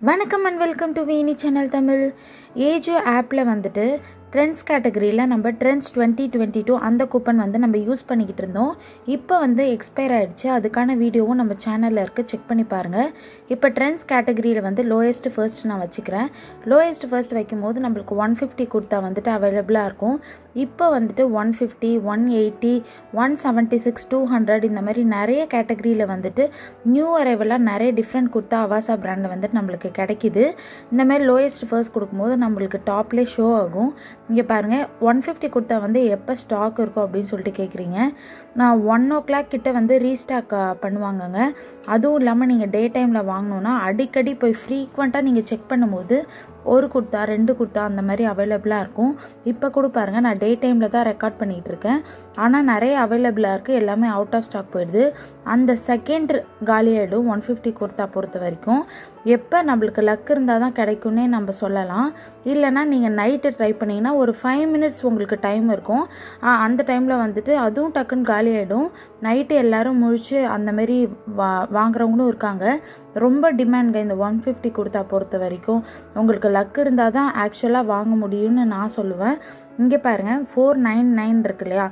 வணக்கம் and welcome to வீனி channel Tamil AJIO ஆப்பில் வந்துட்டு ட்ரெண்ட்ஸ் கேட்டகரியில் நம்ம ட்ரெண்ட்ஸ் டுவெண்ட்டி டுவெண்ட்டி டூ அந்த கூப்பன் வந்து நம்ம யூஸ் பண்ணிக்கிட்டு இருந்தோம் இப்போ வந்து எக்ஸ்பயர் ஆகிடுச்சு அதுக்கான வீடியோவும் நம்ம சேனலில் இருக்குது செக் பண்ணி பாருங்கள் இப்போ ட்ரெண்ட்ஸ் கேட்டகரியில் வந்து லோயஸ்ட் ஃபர்ஸ்ட் நான் வச்சுக்கிறேன் லோயஸ்ட் ஃபர்ஸ்ட் வைக்கும்போது நம்மளுக்கு ஒன் ஃபிஃப்டி கொடுத்தா வந்துட்டு அவைலபிளாக இருக்கும் இப்போ வந்துட்டு one fifty one eighty one seventy six two hundred இந்த மாதிரி நிறைய கேட்டகரியில் வந்துட்டு நியூ அரைவலாக நிறைய டிஃப்ரெண்ட் குர்த்தா அவாசா பிராண்டில் வந்துட்டு நம்மளுக்கு கிடைக்கிது இந்த மாதிரி லோயஸ்ட் ஃபர்ஸ்ட் கொடுக்கும்போது நம்மளுக்கு டாப்லேயே ஷோ ஆகும் இங்கே பாருங்கள் ஒன் ஃபிஃப்டி கொடுத்தா வந்து எப்போ ஸ்டாக் இருக்கும் அப்படின்னு சொல்லிட்டு கேட்குறீங்க நான் ஒன் ஓ கிளாக் கிட்ட வந்து ரீஸ்டாக் பண்ணுவாங்கங்க அதுவும் இல்லாமல் நீங்கள் டே டைமில் வாங்கினோன்னா அடிக்கடி போய் ஃப்ரீக்வெண்ட்டாக நீங்கள் செக் பண்ணும்போது ஒரு குர்த்தா ரெண்டு குர்த்தா அந்த மாதிரி அவைலபிளாக இருக்கும் இப்போ கூட பாருங்கள் நான் டே டைமில் தான் ரெக்கார்ட் பண்ணிகிட்டு இருக்கேன் ஆனால் நிறைய அவைலபிளாக இருக்குது எல்லாமே அவுட் ஆஃப் ஸ்டாக் போயிடுது அந்த செகண்ட் காலி ஆகிடும் ஒன் ஃபிஃப்டி குர்த்தா பொறுத்த வரைக்கும் எப்போ நம்மளுக்கு லக் இருந்தால் தான் கிடைக்கும்னே நம்ம சொல்லலாம் இல்லைனா நீங்கள் நைட்டு ட்ரை பண்ணிங்கன்னா ஒரு ஃபைவ் மினிட்ஸ் உங்களுக்கு டைம் இருக்கும் அந்த டைமில் வந்துட்டு அதுவும் டக்குன்னு காலி ஆகிடும் நைட்டு எல்லோரும் முழிச்சு அந்தமாரி வா வாங்குறவங்களும் இருக்காங்க ரொம்ப டிமாண்ட்ங்க இந்த ஒன் ஃபிஃப்டி கொடுத்தா பொறுத்த வரைக்கும் உங்களுக்கு லக் இருந்தால் தான் ஆக்சுவலாக வாங்க முடியும்னு நான் சொல்லுவேன் இங்கே பாருங்கள் ஃபோர் நைன் நைன் இருக்கு இல்லையா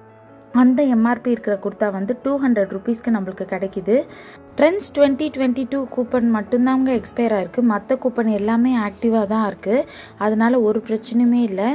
அந்த எம்ஆர்பி இருக்கிற குர்த்தா வந்து டூ ஹண்ட்ரட் ருபீஸ்க்கு நம்மளுக்கு கிடைக்கிது trends twenty twenty two coupon மட்டும்தாங்க எக்ஸ்பயர் ஆகிருக்கு மற்ற கூப்பன் எல்லாமே ஆக்டிவாக தான் இருக்குது அதனால் ஒரு பிரச்சனையுமே இல்லை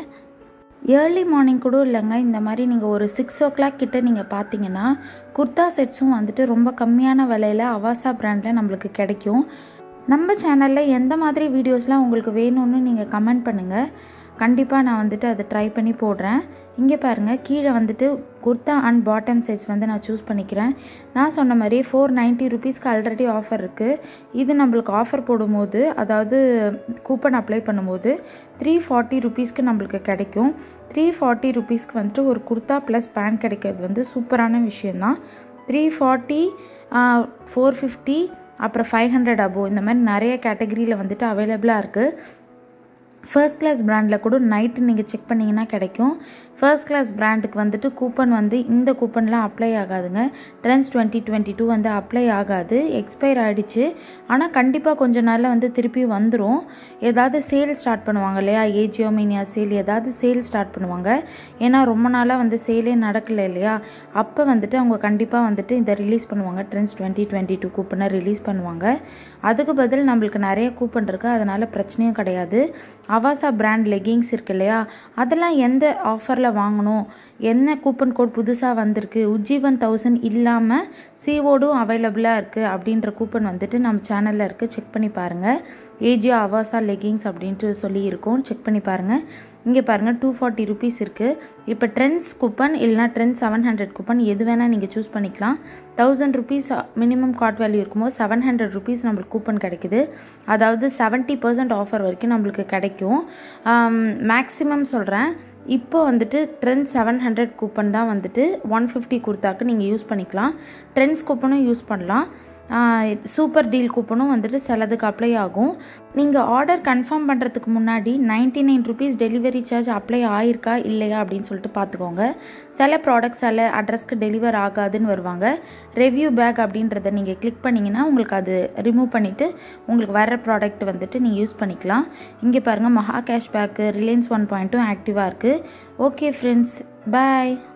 ஏர்லி மார்னிங் கூட இல்லைங்க இந்த மாதிரி நீங்கள் ஒரு சிக்ஸ் ஓ கிளாக் கிட்டே நீங்கள் பார்த்தீங்கன்னா குர்த்தா செட்ஸும் வந்துட்டு ரொம்ப கம்மியான விலையில் அவாசா பிராண்டில் நம்மளுக்கு கிடைக்கும் நம்ம சேனலில் எந்த மாதிரி வீடியோஸ்லாம் உங்களுக்கு வேணும்னு நீங்கள் கமெண்ட் பண்ணுங்கள் கண்டிப்பாக நான் வந்துட்டு அதை ட்ரை பண்ணி போடுறேன் இங்கே பாருங்கள் கீழே வந்துட்டு குர்த்தா அண்ட் பாட்டம் சைஸ் வந்து நான் சூஸ் பண்ணிக்கிறேன் நான் சொன்ன மாதிரி ஃபோர் நைன்ட்டி ருபீஸ்க்கு ஆல்ரெடி ஆஃபர் இருக்குது இது நம்மளுக்கு ஆஃபர் போடும்போது அதாவது கூப்பன் அப்ளை பண்ணும்போது த்ரீ ஃபார்ட்டி ருபீஸ்க்கு நம்மளுக்கு கிடைக்கும் த்ரீ ஃபார்ட்டி ருபீஸ்க்கு வந்துட்டு ஒரு குர்த்தா ப்ளஸ் பேண்ட் கிடைக்கிறது வந்து சூப்பரான விஷயந்தான் த்ரீ ஃபார்ட்டி ஃபோர் ஃபிஃப்டி அப்புறம் ஃபைவ் ஹண்ட்ரட் அபோ இந்த மாதிரி நிறைய கேட்டகரியில் வந்துட்டு அவைலபிளாக இருக்குது ஃபர்ஸ்ட் கிளாஸ் பிராண்டில் கூட நைட்டு நீங்கள் செக் பண்ணிங்கன்னா கிடைக்கும் ஃபர்ஸ்ட் கிளாஸ் பிராண்டுக்கு வந்துட்டு கூப்பன் வந்து இந்த கூப்பன்லாம் அப்ளை ஆகாதுங்க ட்ரெண்ட்ஸ் டுவெண்ட்டி டுவெண்ட்டி டூ வந்து அப்ளை ஆகாது எக்ஸ்பயர் ஆகிடுச்சு ஆனால் கண்டிப்பாக கொஞ்ச நாளில் வந்து திருப்பி வந்துடும் ஏதாவது சேல் ஸ்டார்ட் பண்ணுவாங்க இல்லையா ஏஜியோ மீனியா சேல் ஏதாவது சேல் ஸ்டார்ட் பண்ணுவாங்க ஏன்னா ரொம்ப நாளாக வந்து சேலே நடக்கலை இல்லையா அப்போ வந்துட்டு அவங்க கண்டிப்பாக வந்துட்டு இதை ரிலீஸ் பண்ணுவாங்க ட்ரெண்ட்ஸ் டுவெண்ட்டி டுவெண்ட்டி டூ கூப்பனை ரிலீஸ் பண்ணுவாங்க அதுக்கு பதில் நம்மளுக்கு நிறைய கூப்பன் இருக்குது அதனால் பிரச்சனையும் கிடையாது அவாசா பிராண்ட் லெகிங்ஸ் இருக்கு இல்லையா அதெல்லாம் எந்த ஆஃபரில் வாங்கணும் என்ன கூப்பன் கோட் புதுசாக வந்திருக்கு உஜ்ஜீவன் தௌசண்ட் இல்லாமல் சிஓடும் அவைலபிளாக இருக்குது அப்படின்ற கூப்பன் வந்துட்டு நம்ம சேனலில் இருக்குது செக் பண்ணி பாருங்கள் ஏஜியோ அவாசா லெகிங்ஸ் அப்படின்ட்டு சொல்லி இருக்கோம் செக் பண்ணி பாருங்கள் இங்கே பாருங்கள் டூ ஃபார்ட்டி ருபீஸ் இருக்குது இப்போ ட்ரெண்ட்ஸ் கூப்பன் இல்லைனா ட்ரெண்ட் செவன் ஹண்ட்ரட் கூப்பன் எது வேணால் நீங்கள் சூஸ் பண்ணிக்கலாம் thousand rupees minimum card value இருக்கும்போது செவன் ஹண்ட்ரட் ருபீஸ் நம்மளுக்கு கூப்பன் கிடைக்குது அதாவது செவன்ட்டி பர்சன்ட் ஆஃபர் வரைக்கும் நம்மளுக்கு கிடைக்கும் மேக்ஸிமம் சொல்கிறேன் இப்போ வந்துட்டு ட்ரெண்ட் செவன் ஹண்ட்ரட் கூப்பன் தான் வந்துட்டு ஒன் ஃபிஃப்டி கொடுத்தாக்கு நீங்கள் யூஸ் பண்ணிக்கலாம் ட்ரெண்ட்ஸ் கூப்பனும் யூஸ் பண்ணலாம் சூப்பர் டீல் கூப்பனும் வந்துட்டு சிலதுக்கு அப்ளை ஆகும் நீங்கள் ஆர்டர் கன்ஃபார்ம் பண்ணுறதுக்கு முன்னாடி ninety nine rupees delivery charge apply ஆயிருக்கா இல்லையா அப்படின்னு சொல்லிட்டு பார்த்துக்கோங்க சில ப்ராடக்ட்ஸ் சில அட்ரஸ்க்கு டெலிவர் ஆகாதுன்னு வருவாங்க ரெவ்யூ பேக் அப்படின்றத நீங்கள் கிளிக் பண்ணிங்கன்னா உங்களுக்கு அது ரிமூவ் பண்ணிவிட்டு உங்களுக்கு வர ப்ராடக்ட் வந்துட்டு நீங்கள் யூஸ் பண்ணிக்கலாம் இங்கே பாருங்கள் மஹா கேஷ்பேக்கு ரிலையன்ஸ் ஒன் பாயிண்ட்டும் ஆக்டிவாக இருக்குது ஓகே ஃப்ரெண்ட்ஸ் பாய்